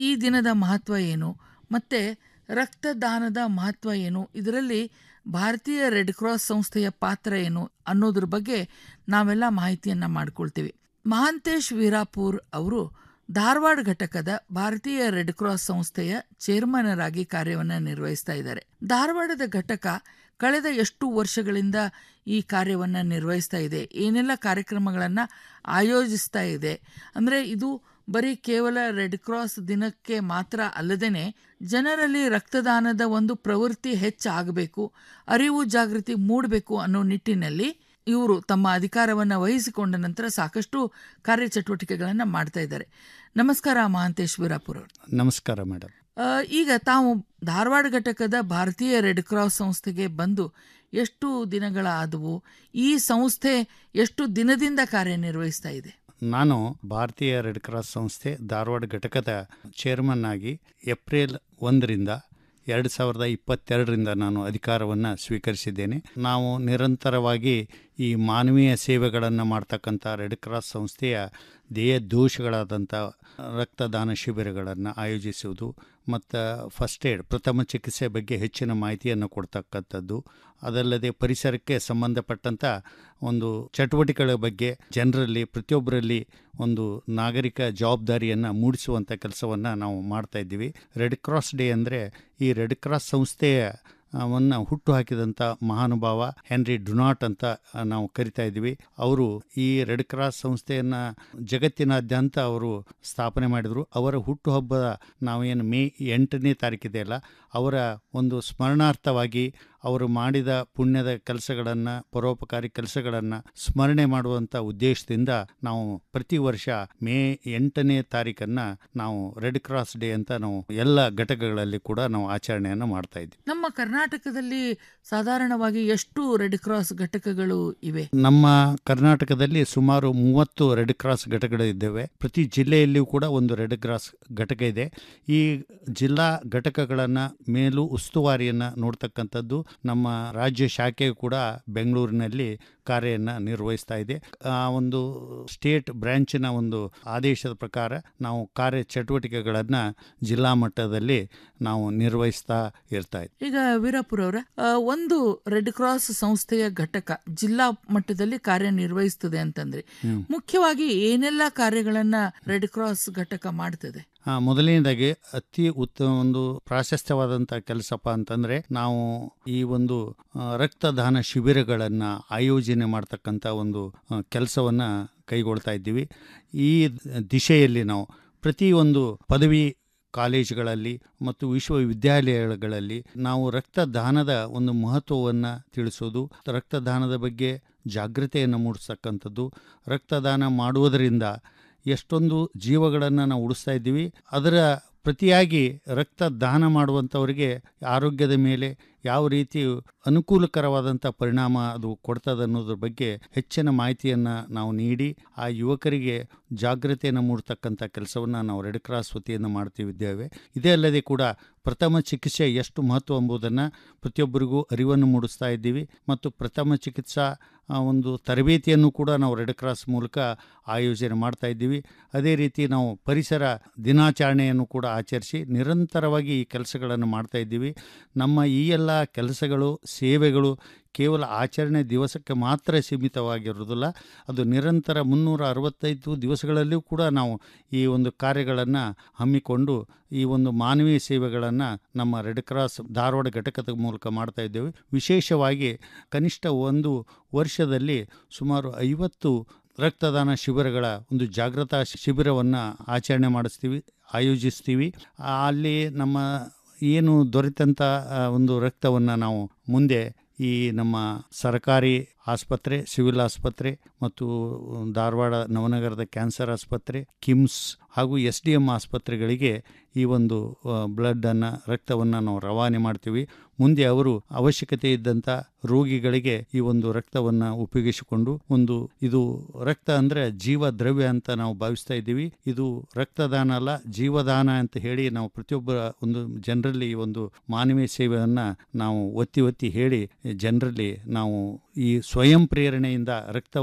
ಈ ದಿನದ ಮಹತ್ವ ಏನು ಮತ್ತು ರಕ್ತದಾನದ ಮಹತ್ವ ಏನು ಇದರಲ್ಲಿ ಭಾರತೀಯ ರೆಡ್ ಕ್ರಾಸ್ ಸಂಸ್ಥೆಯ ಪಾತ್ರ ಏನು ಅನ್ನೋದ್ರ ಬಗ್ಗೆ ನಾವೆಲ್ಲ ಮಾಹಿತಿಯನ್ನು ಮಾಡ್ಕೊಳ್ತೀವಿ ಮಹಾಂತೇಶ್ ವೀರಾಪುರ್ ಅವರು ಧಾರವಾಡ ಘಟಕದ ಭಾರತೀಯ ರೆಡ್ ಕ್ರಾಸ್ ಸಂಸ್ಥೆಯ ಚೇರ್ಮನರ್ ಆಗಿ ಕಾರ್ಯವನ್ನು ನಿರ್ವಹಿಸ್ತಾ ಇದ್ದಾರೆ ಧಾರವಾಡದ ಘಟಕ ಕಳೆದ ಎಷ್ಟು ವರ್ಷಗಳಿಂದ ಈ ಕಾರ್ಯವನ್ನು ನಿರ್ವಹಿಸ್ತಾ ಇದೆ ಏನೆಲ್ಲ ಕಾರ್ಯಕ್ರಮಗಳನ್ನು ಆಯೋಜಿಸ್ತಾ ಇದೆ ಅಂದರೆ ಇದು ಬರೀ ಕೇವಲ ರೆಡ್ ಕ್ರಾಸ್ ದಿನಕ್ಕೆ ಮಾತ್ರ ಅಲ್ಲದೇ ಜನರಲ್ಲಿ ರಕ್ತದಾನದ ಒಂದು ಪ್ರವೃತ್ತಿ ಹೆಚ್ಚಾಗಬೇಕು ಅರಿವು ಜಾಗೃತಿ ಮೂಡಬೇಕು ಅನ್ನೋ ನಿಟ್ಟಿನಲ್ಲಿ ಇವರು ತಮ್ಮ ಅಧಿಕಾರವನ್ನು ವಹಿಸಿಕೊಂಡ ನಂತರ ಸಾಕಷ್ಟು ಕಾರ್ಯಚಟುವಟಿಕೆಗಳನ್ನು ಮಾಡ್ತಾ ಇದ್ದಾರೆ ನಮಸ್ಕಾರ ಮಹಾಂತೇಶ್ ವೀರಾಪುರ್ ಅವರು ನಮಸ್ಕಾರ ಮೇಡಮ್ ಆ, ಈಗ ತಾವು ಧಾರವಾಡ ಘಟಕದ ಭಾರತೀಯ ರೆಡ್ ಕ್ರಾಸ್ ಸಂಸ್ಥೆಗೆ ಬಂದು ಎಷ್ಟು ದಿನಗಳಾದವು ಈ ಸಂಸ್ಥೆ ಎಷ್ಟು ದಿನದಿಂದ ಕಾರ್ಯನಿರ್ವಹಿಸ್ತಾ ಇದೆ ನಾನು ಭಾರತೀಯ ರೆಡ್ ಕ್ರಾಸ್ ಸಂಸ್ಥೆ ಧಾರವಾಡ ಘಟಕದ ಚೇರ್ಮನ್ ಆಗಿ ಏಪ್ರಿಲ್ ಒಂದರಿಂದ ಎರಡು ಸಾವಿರದ ಇಪ್ಪತ್ತೆರಡರಿಂದ ನಾನು ಅಧಿಕಾರವನ್ನು ಸ್ವೀಕರಿಸಿದ್ದೇನೆ ನಾವು ನಿರಂತರವಾಗಿ ಈ ಮಾನವೀಯ ಸೇವೆಗಳನ್ನು ಮಾಡ್ತಕ್ಕಂಥ ರೆಡ್ ಕ್ರಾಸ್ ಸಂಸ್ಥೆಯ ದೇಹ ದೋಷಗಳಾದಂಥ ರಕ್ತದಾನ ಶಿಬಿರಗಳನ್ನು ಆಯೋಜಿಸುವುದು ಮತ್ತು ಫಸ್ಟ್ ಏಡ್ ಪ್ರಥಮ ಚಿಕಿತ್ಸೆ ಬಗ್ಗೆ ಹೆಚ್ಚಿನ ಮಾಹಿತಿಯನ್ನು ಕೊಡ್ತಕ್ಕಂಥದ್ದು ಅದಲ್ಲದೆ ಪರಿಸರಕ್ಕೆ ಸಂಬಂಧಪಟ್ಟಂಥ ಒಂದು ಚಟುವಟಿಕೆಗಳ ಬಗ್ಗೆ ಜನರಲ್ಲಿ ಪ್ರತಿಯೊಬ್ಬರಲ್ಲಿ ಒಂದು ನಾಗರಿಕ ಜವಾಬ್ದಾರಿಯನ್ನು ಮೂಡಿಸುವಂಥ ಕೆಲಸವನ್ನು ನಾವು ಮಾಡ್ತಾ ಇದ್ದೀವಿ ರೆಡ್ ಕ್ರಾಸ್ ಡೇ ಅಂದರೆ ಈ ರೆಡ್ ಕ್ರಾಸ್ ಸಂಸ್ಥೆಯ ವನ್ನು ಹುಟ್ಟು ಹಾಕಿದಂಥ ಮಹಾನುಭಾವ ಹೆನ್ರಿ ಡುನಾಟ್ ಅಂತ ಆ, ನಾವು ಕರಿತಾ ಇದ್ದೀವಿ ಅವರು ಈ ರೆಡ್ ಕ್ರಾಸ್ ಸಂಸ್ಥೆಯನ್ನು ಜಗತ್ತಿನಾದ್ಯಂತ ಅವರು ಸ್ಥಾಪನೆ ಮಾಡಿದರು ಅವರ ಹುಟ್ಟುಹಬ್ಬದ ನಾವೇನು ಮೇ ಎಂಟನೇ ತಾರೀಕಿದೆಯಲ್ಲ ಅವರ ಒಂದು ಸ್ಮರಣಾರ್ಥವಾಗಿ ಅವರು ಮಾಡಿದ ಪುಣ್ಯದ ಕೆಲಸಗಳನ್ನು ಪರೋಪಕಾರಿ ಕೆಲಸಗಳನ್ನು ಸ್ಮರಣೆ ಮಾಡುವಂಥ ಉದ್ದೇಶದಿಂದ ನಾವು ಪ್ರತಿ ವರ್ಷ ಮೇ ಎಂಟನೇ ತಾರೀಕನ್ನು ನಾವು ರೆಡ್ ಕ್ರಾಸ್ ಡೇ ಅಂತ ನಾವು ಎಲ್ಲ ಘಟಕಗಳಲ್ಲಿ ಕೂಡ ನಾವು ಆಚರಣೆಯನ್ನು ಮಾಡ್ತಾ ಇದ್ದೀವಿ ನಮ್ಮ ಕರ್ನಾಟಕದಲ್ಲಿ ಸಾಧಾರಣವಾಗಿ ಎಷ್ಟು ರೆಡ್ ಕ್ರಾಸ್ ಘಟಕಗಳು ಇವೆ ನಮ್ಮ ಕರ್ನಾಟಕದಲ್ಲಿ ಸುಮಾರು ಮೂವತ್ತು ರೆಡ್ ಕ್ರಾಸ್ ಘಟಕಗಳಿದ್ದಾವೆ ಪ್ರತಿ ಜಿಲ್ಲೆಯಲ್ಲಿಯೂ ಕೂಡ ಒಂದು ರೆಡ್ ಕ್ರಾಸ್ ಘಟಕ ಇದೆ ಈ ಜಿಲ್ಲಾ ಘಟಕಗಳನ್ನು ಮೇಲೂ ಉಸ್ತುವಾರಿಯನ್ನು ನೋಡ್ತಕ್ಕಂಥದ್ದು ನಮ್ಮ ರಾಜ್ಯ ಶಾಖೆ ಕೂಡ ಬೆಂಗಳೂರಿನಲ್ಲಿ ಕಾರ್ಯವನ್ನು ನಿರ್ವಹಿಸ್ತಾ ಇದೆ ಆ ಒಂದು ಸ್ಟೇಟ್ ಬ್ರಾಂಚಿನ ಒಂದು ಆದೇಶದ ಪ್ರಕಾರ ನಾವು ಕಾರ್ಯ ಚಟುವಟಿಕೆಗಳನ್ನು ಜಿಲ್ಲಾ ಮಟ್ಟದಲ್ಲಿ ನಾವು ನಿರ್ವಹಿಸ್ತಾ ಇರ್ತಾ ಇದ್ದೀವಿ ಈಗ ವೀರಪುರ ಅವರ ಒಂದು ರೆಡ್ ಕ್ರಾಸ್ ಸಂಸ್ಥೆಯ ಘಟಕ ಜಿಲ್ಲಾ ಮಟ್ಟದಲ್ಲಿ ಕಾರ್ಯನಿರ್ವಹಿಸ್ತದೆ ಅಂತಂದ್ರೆ ಮುಖ್ಯವಾಗಿ ಏನೆಲ್ಲ ಕಾರ್ಯಗಳನ್ನ ರೆಡ್ ಕ್ರಾಸ್ ಘಟಕ ಮಾಡ್ತದೆ ಆ, ಮೊದಲನೇದಾಗಿ ಅತಿ ಉತ್ತಮ ಒಂದು ಪ್ರಾಶಸ್ತ್ಯವಾದಂಥ ಕೆಲಸಪ್ಪ ಅಂತಂದರೆ ನಾವು ಈ ಒಂದು ಆ, ರಕ್ತದಾನ ಶಿಬಿರಗಳನ್ನು ಆಯೋಜನೆ ಮಾಡ್ತಕ್ಕಂಥ ಒಂದು ಕೆಲಸವನ್ನು ಕೈಗೊಳ್ತಾ ಇದ್ದೀವಿ ಈ ದಿಶೆಯಲ್ಲಿ ನಾವು ಪ್ರತಿಯೊಂದು ಪದವಿ ಕಾಲೇಜುಗಳಲ್ಲಿ ಮತ್ತು ವಿಶ್ವವಿದ್ಯಾಲಯಗಳಲ್ಲಿ ನಾವು ರಕ್ತದಾನದ ಒಂದು ಮಹತ್ವವನ್ನು ತಿಳಿಸೋದು ರಕ್ತದಾನದ ಬಗ್ಗೆ ಜಾಗೃತೆಯನ್ನು ಮೂಡಿಸ್ತಕ್ಕಂಥದ್ದು ರಕ್ತದಾನ ಮಾಡುವುದರಿಂದ ಎಷ್ಟೊಂದು ಜೀವಗಳನ್ನು ನಾವು ಉಳಿಸ್ತಾ ಇದ್ದೀವಿ ಅದರ ಪ್ರತಿಯಾಗಿ ರಕ್ತದಾನ ಮಾಡುವಂಥವರಿಗೆ ಆರೋಗ್ಯದ ಮೇಲೆ ಯಾವ ರೀತಿ ಅನುಕೂಲಕರವಾದಂಥ ಪರಿಣಾಮ ಅದು ಕೊಡ್ತದೆ ಅನ್ನೋದ್ರ ಬಗ್ಗೆ ಹೆಚ್ಚಿನ ಮಾಹಿತಿಯನ್ನು ನಾವು ನೀಡಿ ಆ ಯುವಕರಿಗೆ ಜಾಗೃತಿಯನ್ನು ಮೂಡ್ತಕ್ಕಂಥ ಕೆಲಸವನ್ನು ನಾವು ರೆಡ್ ಕ್ರಾಸ್ ವತಿಯಿಂದ ಮಾಡ್ತಿದ್ದೇವೆ ಇದೇ ಅಲ್ಲದೆ ಕೂಡ ಪ್ರಥಮ ಚಿಕಿತ್ಸೆ ಎಷ್ಟು ಮಹತ್ವ ಎಂಬುದನ್ನು ಪ್ರತಿಯೊಬ್ಬರಿಗೂ ಅರಿವನ್ನು ಮೂಡಿಸ್ತಾ ಇದ್ದೀವಿ ಮತ್ತು ಪ್ರಥಮ ಚಿಕಿತ್ಸಾ ಆ, ಒಂದು ತರಬೇತಿಯನ್ನು ಕೂಡ ನಾವು ರೆಡ್ ಕ್ರಾಸ್ ಮೂಲಕ ಆಯೋಜನೆ ಮಾಡ್ತಾ ಇದ್ದೀವಿ ಅದೇ ರೀತಿ ನಾವು ಪರಿಸರ ದಿನಾಚರಣೆಯನ್ನು ಕೂಡ ಆಚರಿಸಿ ನಿರಂತರವಾಗಿ ಈ ಕೆಲಸಗಳನ್ನು ಮಾಡ್ತಾ ಇದ್ದೀವಿ ನಮ್ಮ ಈ ಎಲ್ಲ ಕೆಲಸಗಳು ಸೇವೆಗಳು ಕೇವಲ ಆಚರಣೆ ದಿವಸಕ್ಕೆ ಮಾತ್ರ ಸೀಮಿತವಾಗಿರುವುದಿಲ್ಲ ಅದು ನಿರಂತರ ಮುನ್ನೂರ ಅರವತ್ತೈದು ದಿವಸಗಳಲ್ಲಿಯೂ ಕೂಡ ನಾವು ಈ ಒಂದು ಕಾರ್ಯಗಳನ್ನು ಹಮ್ಮಿಕೊಂಡು ಈ ಒಂದು ಮಾನವೀಯ ಸೇವೆಗಳನ್ನು ನಮ್ಮ ರೆಡ್ ಕ್ರಾಸ್ ಧಾರವಾಡ ಘಟಕದ ಮೂಲಕ ಮಾಡ್ತಾ ಇದ್ದೇವೆ ವಿಶೇಷವಾಗಿ ಕನಿಷ್ಠ ಒಂದು ವರ್ಷದಲ್ಲಿ ಸುಮಾರು ಐವತ್ತು ರಕ್ತದಾನ ಶಿಬಿರಗಳ ಒಂದು ಜಾಗೃತಾ ಶಿಬಿರವನ್ನು ಆಚರಣೆ ಮಾಡಿಸ್ತೀವಿ ಆಯೋಜಿಸ್ತೀವಿ ಆ, ಅಲ್ಲಿ ನಮ್ಮ ಏನು ದೊರೆತಂಥ ಆ, ಒಂದು ರಕ್ತವನ್ನು ನಾವು ಮುಂದೆ ಈ ನಮ್ಮ ಸರ್ಕಾರಿ ಆಸ್ಪತ್ರೆ ಸಿವಿಲ್ ಆಸ್ಪತ್ರೆ ಮತ್ತು ಧಾರವಾಡ ನವನಗರದ ಕ್ಯಾನ್ಸರ್ ಆಸ್ಪತ್ರೆ ಕಿಮ್ಸ್ ಹಾಗೂ ಎಸ್ ಡಿ ಎಮ್ ಆಸ್ಪತ್ರೆಗಳಿಗೆ ಈ ಒಂದು ಬ್ಲಡ್ಡನ್ನು ರಕ್ತವನ್ನು ನಾವು ರವಾನೆ ಮಾಡ್ತೀವಿ ಮುಂದೆ ಅವರು ಅವಶ್ಯಕತೆ ಇದ್ದಂಥ ರೋಗಿಗಳಿಗೆ ಈ ಒಂದು ರಕ್ತವನ್ನು ಉಪಯೋಗಿಸಿಕೊಂಡು ಒಂದು ಇದು ರಕ್ತ ಅಂದರೆ ಜೀವ ದ್ರವ್ಯ ಅಂತ ನಾವು ಭಾವಿಸ್ತಾ ಇದ್ದೀವಿ ಇದು ರಕ್ತದಾನ ಅಲ್ಲ ಜೀವದಾನ ಅಂತ ಹೇಳಿ ನಾವು ಪ್ರತಿಯೊಬ್ಬರ ಒಂದು ಜನರಲ್ಲಿ ಈ ಒಂದು ಮಾನವೀಯ ಸೇವೆಯನ್ನು ನಾವು ಒತ್ತಿ ಒತ್ತಿ ಹೇಳಿ ಜನರಲ್ಲಿ ನಾವು ಈ ಸ್ವಯಂ ಪ್ರೇರಣೆಯಿಂದ ರಕ್ತವನ್ನು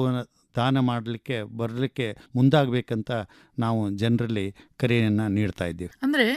ದಾನ ಮಾಡಲಿಕ್ಕೆ ಬರಲಿಕ್ಕೆ ಮುಂದಾಗಬೇಕಂತ ನಾವು ಜನರಲ್ಲಿ ಕರೆಯನ್ನು ನೀಡ್ತಾ ಇದ್ದೀವಿ ಅಂದ್ರೆ